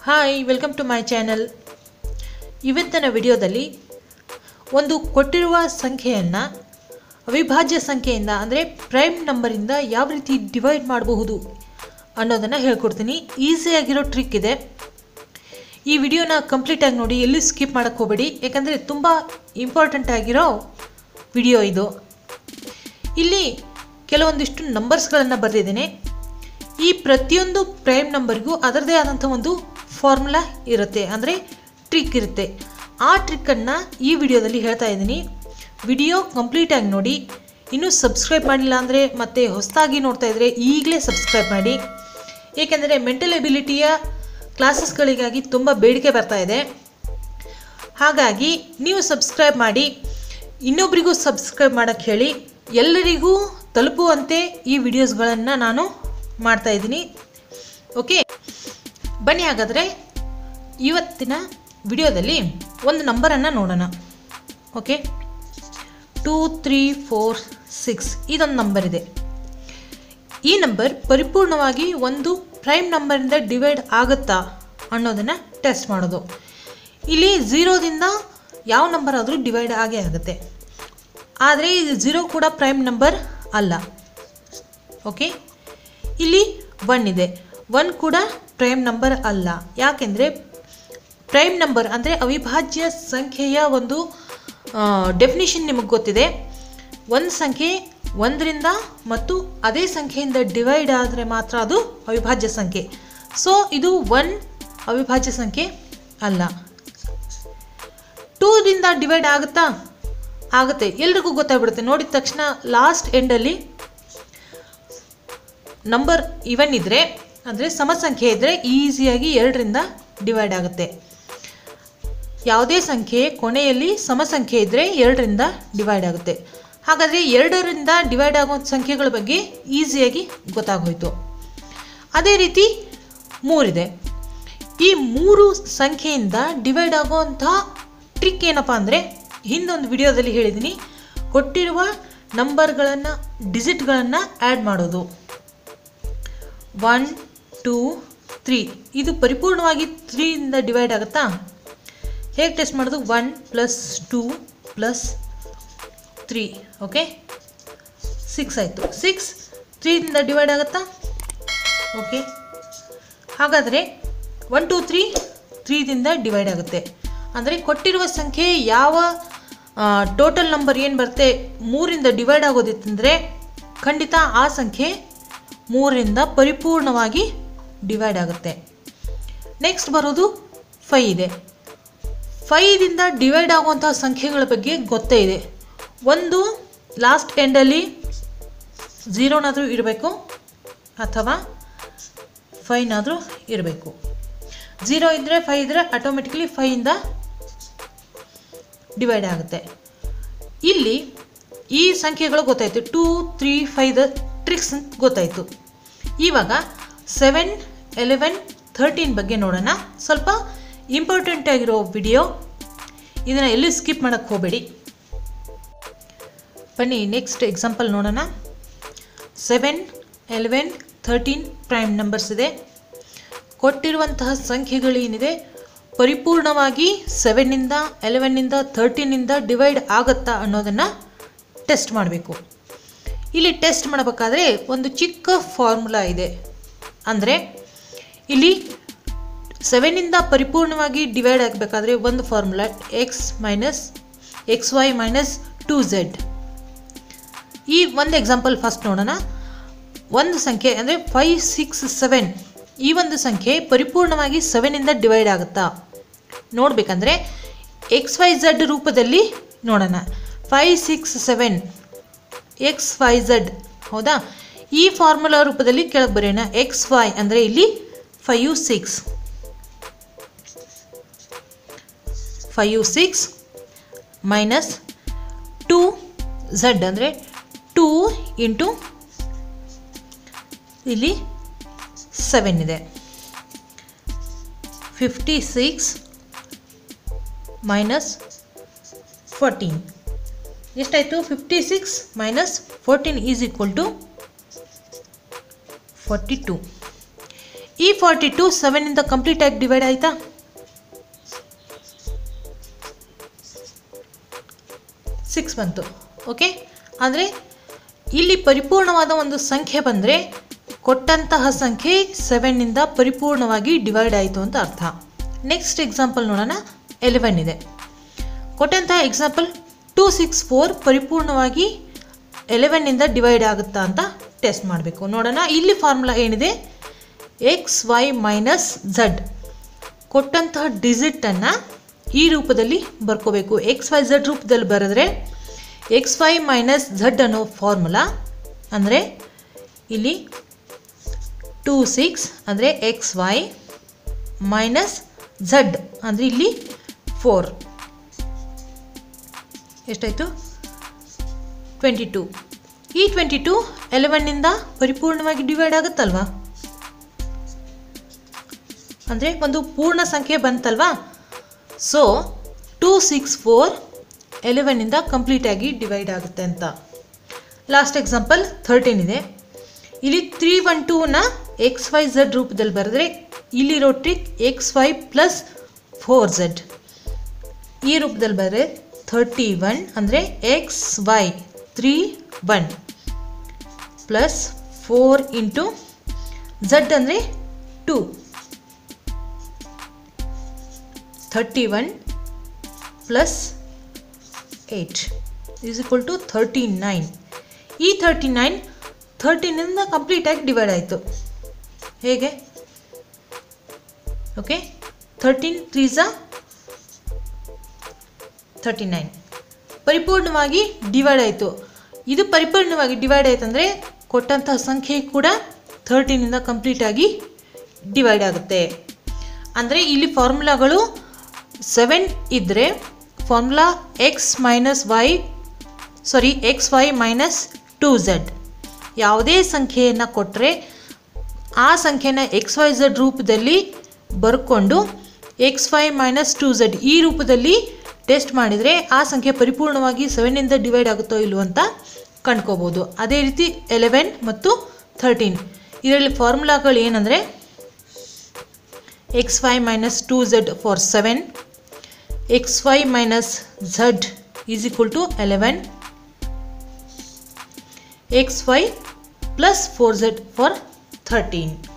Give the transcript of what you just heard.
hi welcome to my channel ಇವತ್ತಿನ ವಿಡಿಯೋದಲ್ಲಿ ಒಂದು ಕೊಟ್ಟಿರುವ ಸಂಖ್ಯೆಯನ್ನು ಅವಿಭಾಜ್ಯ ಸಂಖ್ಯೆಯಿಂದ ಅಂದರೆ ಪ್ರೈಮ್ ನಂಬರಿಂದ ಯಾವ ರೀತಿ ಡಿವೈಡ್ ಮಾಡಬಹುದು ಅನ್ನೋದನ್ನು ಹೇಳ್ಕೊಡ್ತೀನಿ ಈಸಿಯಾಗಿರೋ ಟ್ರಿಕ್ ಇದೆ ಈ ವಿಡಿಯೋನ ಕಂಪ್ಲೀಟಾಗಿ ನೋಡಿ ಎಲ್ಲಿ ಸ್ಕಿಪ್ ಮಾಡೋಕ್ಕೆ ಹೋಗಬೇಡಿ ಯಾಕಂದರೆ ತುಂಬ ಇಂಪಾರ್ಟೆಂಟ್ ಆಗಿರೋ ವಿಡಿಯೋ ಇದು ಇಲ್ಲಿ ಕೆಲವೊಂದಿಷ್ಟು ನಂಬರ್ಸ್ಗಳನ್ನು ಬರೆದಿದ್ದೇನೆ ಈ ಪ್ರತಿಯೊಂದು ಪ್ರೈಮ್ ನಂಬರ್ಗೂ ಅದರದೇ ಆದಂಥ ಒಂದು ಫಾರ್ಮುಲಾ ಇರುತ್ತೆ ಅಂದರೆ ಟ್ರಿಕ್ ಇರುತ್ತೆ ಆ ಟ್ರಿಕ್ಕನ್ನು ಈ ವಿಡಿಯೋದಲ್ಲಿ ಹೇಳ್ತಾ ಇದ್ದೀನಿ ವಿಡಿಯೋ ಕಂಪ್ಲೀಟಾಗಿ ನೋಡಿ ಇನ್ನೂ ಸಬ್ಸ್ಕ್ರೈಬ್ ಮಾಡಿಲ್ಲ ಅಂದರೆ ಮತ್ತೆ ಹೊಸದಾಗಿ ನೋಡ್ತಾ ಇದ್ದರೆ ಈಗಲೇ ಸಬ್ಸ್ಕ್ರೈಬ್ ಮಾಡಿ ಏಕೆಂದರೆ ಮೆಂಟಲ್ ಎಬಿಲಿಟಿಯ ಕ್ಲಾಸಸ್ಗಳಿಗಾಗಿ ತುಂಬ ಬೇಡಿಕೆ ಬರ್ತಾ ಇದೆ ಹಾಗಾಗಿ ನೀವು ಸಬ್ಸ್ಕ್ರೈಬ್ ಮಾಡಿ ಇನ್ನೊಬ್ಬರಿಗೂ ಸಬ್ಸ್ಕ್ರೈಬ್ ಮಾಡೋಕ್ಕೆ ಹೇಳಿ ಎಲ್ಲರಿಗೂ ತಲುಪುವಂತೆ ಈ ವಿಡಿಯೋಸ್ಗಳನ್ನು ನಾನು ಮಾಡ್ತಾ ಇದ್ದೀನಿ ಓಕೆ ಬನ್ನಿ ಹಾಗಾದರೆ ಇವತ್ತಿನ ವಿಡಿಯೋದಲ್ಲಿ ಒಂದು ನಂಬರನ್ನು ನೋಡೋಣ okay two three four six ಇದೊಂದು ನಂಬರ್ ಇದೆ ಈ ನಂಬರ್ ಪರಿಪೂರ್ಣವಾಗಿ ಒಂದು ಪ್ರೈಮ್ ನಂಬರಿಂದ ಡಿವೈಡ್ ಆಗುತ್ತಾ ಅನ್ನೋದನ್ನು ಟೆಸ್ಟ್ ಮಾಡೋದು ಇಲ್ಲಿ ಝೀರೋದಿಂದ ಯಾವ ನಂಬರ್ ಆದರೂ ಡಿವೈಡ್ ಆಗೇ ಆಗುತ್ತೆ ಆದರೆ ಇದು ಝೀರೋ ಕೂಡ ಪ್ರೈಮ್ ನಂಬರ್ ಅಲ್ಲ ಓಕೆ ಇಲ್ಲಿ ಒನ್ ಇದೆ ಒನ್ ಕೂಡ ಪ್ರೈಮ್ ನಂಬರ್ ಅಲ್ಲ ಯಾಕೆಂದರೆ ಪ್ರೈಮ್ ನಂಬರ್ ಅಂದರೆ ಅವಿಭಾಜ್ಯ ಸಂಖ್ಯೆಯ ಒಂದು ಡೆಫಿನಿಷನ್ ನಿಮಗೆ ಗೊತ್ತಿದೆ ಒಂದು ಸಂಖ್ಯೆ ಒಂದರಿಂದ ಮತ್ತು ಅದೇ ಸಂಖ್ಯೆಯಿಂದ ಡಿವೈಡ್ ಆದರೆ ಮಾತ್ರ ಅದು ಅವಿಭಾಜ್ಯ ಸಂಖ್ಯೆ ಸೊ ಇದು ಒನ್ ಅವಿಭಾಜ್ಯ ಸಂಖ್ಯೆ ಅಲ್ಲ ಟೂದಿಂದ ಡಿವೈಡ್ ಆಗುತ್ತಾ ಆಗುತ್ತೆ ಎಲ್ರಿಗೂ ಗೊತ್ತಾಗ್ಬಿಡುತ್ತೆ ನೋಡಿದ ತಕ್ಷಣ ಲಾಸ್ಟ್ ಎಂಡಲ್ಲಿ ನಂಬರ್ ಇವನ್ ಇದ್ದರೆ ಅಂದರೆ ಸಮಸಂಖ್ಯೆ ಇದ್ದರೆ ಈಸಿಯಾಗಿ ಎರಡರಿಂದ ಡಿವೈಡ್ ಆಗುತ್ತೆ ಯಾವುದೇ ಸಂಖ್ಯೆ ಕೊನೆಯಲ್ಲಿ ಸಮಸಂಖ್ಯೆ ಇದ್ದರೆ ಎರಡರಿಂದ ಡಿವೈಡ್ ಆಗುತ್ತೆ ಹಾಗಾದರೆ ಎರಡರಿಂದ ಡಿವೈಡ್ ಆಗೋ ಸಂಖ್ಯೆಗಳ ಬಗ್ಗೆ ಈಸಿಯಾಗಿ ಗೊತ್ತಾಗೋಯ್ತು ಅದೇ ರೀತಿ ಮೂರಿದೆ ಈ ಮೂರು ಸಂಖ್ಯೆಯಿಂದ ಡಿವೈಡ್ ಆಗೋವಂಥ ಟ್ರಿಕ್ ಏನಪ್ಪ ಅಂದರೆ ಹಿಂದೊಂದು ವಿಡಿಯೋದಲ್ಲಿ ಹೇಳಿದ್ದೀನಿ ಕೊಟ್ಟಿರುವ ನಂಬರ್ಗಳನ್ನು ಡಿಜಿಟ್ಗಳನ್ನು ಆ್ಯಡ್ ಮಾಡೋದು ಒನ್ ಟೂ ತ್ರೀ ಇದು ಪರಿಪೂರ್ಣವಾಗಿ ತ್ರೀಯಿಂದ ಡಿವೈಡ್ ಆಗುತ್ತಾ ಹೇಗೆ ಟೆಸ್ಟ್ ಮಾಡೋದು one plus two plus three okay six ಆಯಿತು ಸಿಕ್ಸ್ ತ್ರೀದಿಂದ ಡಿವೈಡ್ ಆಗುತ್ತಾ ಓಕೆ ಹಾಗಾದರೆ ಒನ್ ಟೂ ತ್ರೀ ತ್ರೀದಿಂದ ಡಿವೈಡ್ ಆಗುತ್ತೆ ಅಂದರೆ ಕೊಟ್ಟಿರುವ ಸಂಖ್ಯೆ ಯಾವ ಟೋಟಲ್ ನಂಬರ್ ಏನು ಬರುತ್ತೆ ಮೂರಿಂದ ಡಿವೈಡ್ ಆಗೋದಿತ್ತಂದರೆ ಖಂಡಿತ ಆ ಸಂಖ್ಯೆ ಮೂರರಿಂದ ಪರಿಪೂರ್ಣವಾಗಿ ಡಿವೈಡ್ ಆಗುತ್ತೆ ನೆಕ್ಸ್ಟ್ ಬರೋದು ಫೈ ಇದೆ ಫೈದಿಂದ ಡಿವೈಡ್ ಆಗುವಂಥ ಸಂಖ್ಯೆಗಳ ಬಗ್ಗೆ ಗೊತ್ತೇ ಇದೆ ಒಂದು ಲಾಸ್ಟ್ ಎಂಡಲ್ಲಿ ಝೀರೋನಾದರೂ ಇರಬೇಕು ಅಥವಾ ಫೈನಾದರೂ ಇರಬೇಕು ಝೀರೋ ಇದ್ದರೆ ಫೈ ಇದ್ದರೆ ಆಟೋಮೆಟಿಕಲಿ ಫೈಯಿಂದ ಡಿವೈಡ್ ಆಗುತ್ತೆ ಇಲ್ಲಿ ಈ ಸಂಖ್ಯೆಗಳು ಗೊತ್ತಾಯಿತು ಟೂ ತ್ರೀ ಫೈದ ಟ್ರಿಕ್ಸ್ ಗೊತ್ತಾಯಿತು ಇವಾಗ ಸೆವೆನ್ ಎಲೆವೆನ್ ಥರ್ಟೀನ್ ಬಗ್ಗೆ ನೋಡೋಣ ಸ್ವಲ್ಪ ಇಂಪಾರ್ಟೆಂಟ್ ಆಗಿರೋ ವಿಡಿಯೋ ಇದನ್ನು ಎಲ್ಲಿ ಸ್ಕಿಪ್ ಮಾಡೋಕ್ಕೆ ಹೋಗಬೇಡಿ ಬನ್ನಿ ನೆಕ್ಸ್ಟ್ ಎಕ್ಸಾಂಪಲ್ ನೋಡೋಣ seven eleven thirteen prime numbers ಇದೆ ಕೊಟ್ಟಿರುವಂತಹ ಸಂಖ್ಯೆಗಳೇನಿದೆ ಪರಿಪೂರ್ಣವಾಗಿ ಸೆವೆನ್ನಿಂದ ಎಲೆವೆನ್ನಿಂದ ಥರ್ಟೀನಿಂದ ಡಿವೈಡ್ ಆಗುತ್ತಾ ಅನ್ನೋದನ್ನು ಟೆಸ್ಟ್ ಮಾಡಬೇಕು ಇಲ್ಲಿ ಟೆಸ್ಟ್ ಮಾಡಬೇಕಾದ್ರೆ ಒಂದು ಚಿಕ್ಕ ಫಾರ್ಮುಲಾ ಇದೆ ಅಂದರೆ ಇಲ್ಲಿ ಸೆವೆನ್ನಿಂದ ಪರಿಪೂರ್ಣವಾಗಿ ಡಿವೈಡ್ ಆಗಬೇಕಾದ್ರೆ ಒಂದು formula x minus x y minus two z ಈ ಒಂದು ಎಕ್ಸಾಂಪಲ್ ಫಸ್ಟ್ ನೋಡೋಣ ಒಂದು ಸಂಖ್ಯೆ ಅಂದರೆ ಫೈವ್ ಸಿಕ್ಸ್ ಸೆವೆನ್ ಈ ಒಂದು ಸಂಖ್ಯೆ ಪರಿಪೂರ್ಣವಾಗಿ ಸೆವೆನಿಂದ ಡಿವೈಡ್ ಆಗುತ್ತಾ ನೋಡಬೇಕಂದ್ರೆ ಎಕ್ಸ್ ವೈ ಝಡ್ ರೂಪದಲ್ಲಿ ನೋಡೋಣ five six seven x y z ಹೌದಾ ಈ ಫಾರ್ಮುಲಾ ರೂಪದಲ್ಲಿ ಕೆಳಗೆ ಬರೆಯೋಣ ಎಕ್ಸ್ ವೈ ಅಂದರೆ ಇಲ್ಲಿ five six five six minus two z ಅಂದರೆ ಟೂ ಇಂಟು ಇಲ್ಲಿ ಸೆವೆನ್ ಇದೆ ಫಿಫ್ಟಿ ಸಿಕ್ಸ್ ಮೈನಸ್ ಫೋರ್ಟೀನ್ ಎಷ್ಟಾಯಿತು fifty six minus fourteen is equal to forty two ಈ ಫಾರ್ಟಿ ಟು ಸೆವೆನಿಂದ ಕಂಪ್ಲೀಟಾಗಿ ಡಿವೈಡ್ ಆಯಿತಾ ಸಿಕ್ಸ್ ಬಂತು ಓಕೆ ಅಂದರೆ ಇಲ್ಲಿ ಪರಿಪೂರ್ಣವಾದ ಒಂದು ಸಂಖ್ಯೆ ಬಂದರೆ ಕೊಟ್ಟಂತಹ ಸಂಖ್ಯೆ ಸೆವೆನ್ನಿಂದ ಪರಿಪೂರ್ಣವಾಗಿ ಡಿವೈಡ್ ಆಯಿತು ಅಂತ ಅರ್ಥ ನೆಕ್ಸ್ಟ್ ಎಕ್ಸಾಂಪಲ್ ನೋಡೋಣ ಎಲೆವೆನ್ ಇದೆ ಕೊಟ್ಟಂತಹ ಎಕ್ಸಾಂಪಲ್ ಟೂ ಸಿಕ್ಸ್ ಫೋರ್ ಪರಿಪೂರ್ಣವಾಗಿ ಎಲೆವೆನ್ನಿಂದ ಡಿವೈಡ್ ಆಗುತ್ತಾ ಅಂತ ಟೆಸ್ಟ್ ಮಾಡಬೇಕು ನೋಡೋಣ ಇಲ್ಲಿ ಫಾರ್ಮುಲಾ ಏನಿದೆ ಎಕ್ಸ್ ವೈ ಮೈನಸ್ ಝಡ್ ಕೊಟ್ಟಂತಹ ಡಿಜಿಟನ್ನು ಈ ರೂಪದಲ್ಲಿ ಬರ್ಕೋಬೇಕು ಎಕ್ಸ್ ವೈ ಝಡ್ ರೂಪದಲ್ಲಿ ಬರೆದ್ರೆ ಎಕ್ಸ್ ವೈ ಮೈನಸ್ ಝಡ್ ಅನ್ನೋ ಫಾರ್ಮುಲಾ ಅಂದರೆ ಇಲ್ಲಿ ಟೂ ಸಿಕ್ಸ್ ಅಂದರೆ ಎಕ್ಸ್ ವೈ ಮೈನಸ್ ಝಡ್ ಅಂದರೆ ಇಲ್ಲಿ ಫೋರ್ ಎಷ್ಟಾಯಿತು ಟ್ವೆಂಟಿ ಟೂ ಈ ಟ್ವೆಂಟಿ ಟೂ ಎಲೆವೆನ್ನಿಂದ ಪರಿಪೂರ್ಣವಾಗಿ ಡಿವೈಡ್ ಆಗುತ್ತಲ್ವಾ ಅಂದರೆ ಒಂದು ಪೂರ್ಣ ಸಂಖ್ಯೆ ಬಂತಲ್ವಾ ಸೊ ಟೂ ಸಿಕ್ಸ್ ಫೋರ್ ಎಲೆವೆನ್ನಿಂದ ಕಂಪ್ಲೀಟಾಗಿ ಡಿವೈಡ್ ಆಗುತ್ತೆ ಅಂತ ಲಾಸ್ಟ್ ಎಕ್ಸಾಂಪಲ್ ಥರ್ಟೀನ್ ಇದೆ ಇಲ್ಲಿ ತ್ರೀ ಒನ್ ಟೂನ ಎಕ್ಸ್ ವೈ ಝಡ್ ರೂಪದಲ್ಲಿ ಬರೆದ್ರೆ ಇಲ್ಲಿರೋ trick x y plus four z ಈ ರೂಪದಲ್ಲಿ ಬರೆದ್ರೆ ಥರ್ಟಿ ಒನ್ ಅಂದರೆ x y three one plus four into z ಅಂದರೆ two thirty one plus eight is equal to thirty nine ಈ ಥರ್ಟಿ ನೈನ್ ಥರ್ಟೀನಿಂದ ಕಂಪ್ಲೀಟಾಗಿ ಡಿವೈಡ್ ಆಯಿತು ಹೇಗೆ ಓಕೆ ಥರ್ಟೀನ್ ತ್ರೀಸಾ ಥರ್ಟಿ ನೈನ್ ಪರಿಪೂರ್ಣವಾಗಿ ಡಿವೈಡ್ ಆಯಿತು ಇದು ಪರಿಪೂರ್ಣವಾಗಿ ಡಿವೈಡ್ ಆಯ್ತು ಅಂದರೆ ಕೊಟ್ಟಂತಹ ಸಂಖ್ಯೆ ಕೂಡ ಥರ್ಟೀನಿಂದ ಕಂಪ್ಲೀಟಾಗಿ ಡಿವೈಡ್ ಆಗುತ್ತೆ ಅಂದರೆ ಇಲ್ಲಿ ಫಾರ್ಮುಲಾಗಳು ಸೆವೆನ್ ಇದ್ದರೆ formula x minus y sorry x y minus two z ಯಾವುದೇ ಸಂಖ್ಯೆಯನ್ನು ಕೊಟ್ಟರೆ ಆ ಸಂಖ್ಯೆನ ಎಕ್ಸ್ ವೈ ಝಡ್ ರೂಪದಲ್ಲಿ ಬರ್ಕೊಂಡು x y minus two z ಈ ರೂಪದಲ್ಲಿ ಟೆಸ್ಟ್ ಮಾಡಿದರೆ ಆ ಸಂಖ್ಯೆ ಪರಿಪೂರ್ಣವಾಗಿ ಸೆವೆನ್ನಿಂದ ಡಿವೈಡ್ ಆಗುತ್ತೋ ಇಲ್ವೋ ಅಂತ ಕಂಡ್ಕೋಬೋದು ಅದೇ ರೀತಿ ಎಲೆವೆನ್ ಮತ್ತು ಥರ್ಟೀನ್ ಇದರಲ್ಲಿ ಫಾರ್ಮುಲಾಗಳು ಏನಂದರೆ x y minus two z for seven x y minus z is equal to eleven x y plus four z for thirteen